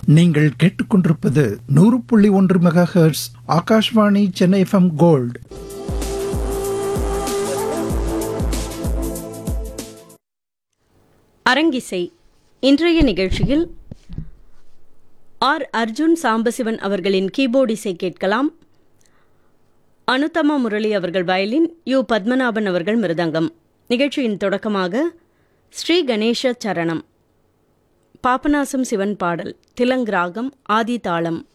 நீங்கள் கேட்டுக்கொண்டிருப்பது நூறு புள்ளி ஒன்று megahertz Akashvani Chennai FM gold அரங்கிசை இன்றைய நிகழ்ச்சியில் ஆர் அர்ஜுன் சாம்பசிவன் அவர்களின் கீபோர்ட் இசை கேட்கலாம் அனுத்தமா முரளி அவர்கள் வயலின் யு பத்மநாபன் அவர்கள் மிருதங்கம் நிகழ்ச்சியின் தொடக்கமாக ஸ்ரீ கணேச சரணம் பாபநாசம் சிவன் பாடல் திலங் ராகம் ஆதி தாளம்